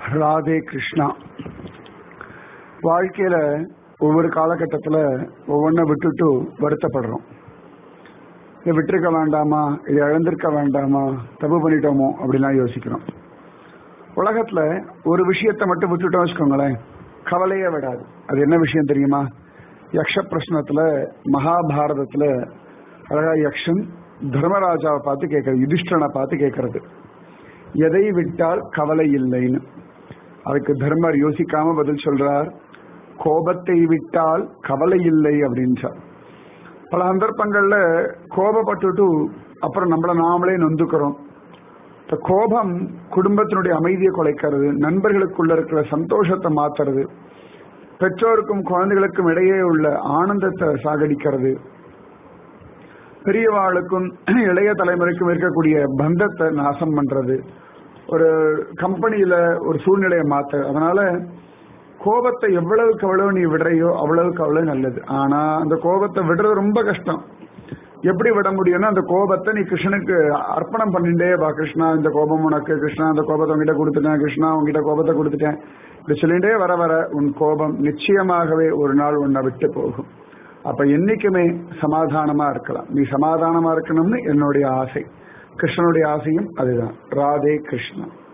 ராதே கிருஷ்ணா வாழ்க்கையில ஒவ்வொரு காலகட்டத்தில் ஒவ்வொன்றை விட்டுட்டு வருத்தப்படுறோம் இதை விட்டுருக்க வேண்டாமா இதை இழந்திருக்க வேண்டாமா தப்பு பண்ணிட்டோமோ அப்படிலாம் யோசிக்கிறோம் உலகத்துல ஒரு விஷயத்தை மட்டும் விட்டுட்டோம் வச்சுக்கோங்களேன் கவலையே விடாது அது என்ன விஷயம் தெரியுமா யக்ஷ பிரശ്னத்துல மகாபாரதத்துல அழகா யக்ஷன் தர்மராஜாவை பார்த்து கேட்கறது யுதிஷ்டனை பார்த்து கேட்கறது எதை விட்டால் கவலை இல்லைன்னு அதுக்கு தர்மர் யோசிக்காம பதில் சொல்றார் கோபத்தை விட்டால் கவலை இல்லை அப்படின்றார் பல சந்தர்ப்பங்கள்ல கோபப்பட்டுட்டு அப்புறம் நம்மள நாமளே நொந்துக்கிறோம் இந்த கோபம் குடும்பத்தினுடைய அமைதியை குலைக்கிறது நண்பர்களுக்குள்ள இருக்கிற சந்தோஷத்தை மாத்துறது பெற்றோருக்கும் குழந்தைகளுக்கும் இடையே உள்ள ஆனந்தத்தை சாகடிக்கிறது பெரியவாளுக்கும் இளைய தலைமுறைக்கும் இருக்கக்கூடிய பந்தத்தை நாசம் பண்றது ஒரு கம்பெனியில ஒரு சூழ்நிலையை மாத்த அதனால கோபத்தை எவ்வளவுக்கு எவ்வளவு நீ விடுறையோ அவ்வளவுக்கு அவ்வளவு நல்லது ஆனா அந்த கோபத்தை விடுறது ரொம்ப கஷ்டம் எப்படி விட முடியும்னா அந்த கோபத்தை நீ கிருஷ்ணனுக்கு அர்ப்பணம் பண்ணிட்டே வா கிருஷ்ணா இந்த கோபம் உனக்கு கிருஷ்ணா இந்த கோபத்தை உங்ககிட்ட கொடுத்துட்டேன் கிருஷ்ணா உங்ககிட்ட கோபத்தை கொடுத்துட்டேன் இப்படி சொல்லிட்டே வர வர உன் கோபம் நிச்சயமாகவே ஒரு நாள் உன்னை விட்டு போகும் அப்ப என்னைக்குமே சமாதானமா இருக்கலாம் நீ சமாதானமா இருக்கணும்னு என்னுடைய ஆசை கிருஷ்ணனுடைய ஆசையும் அதுதான் ராதே கிருஷ்ணா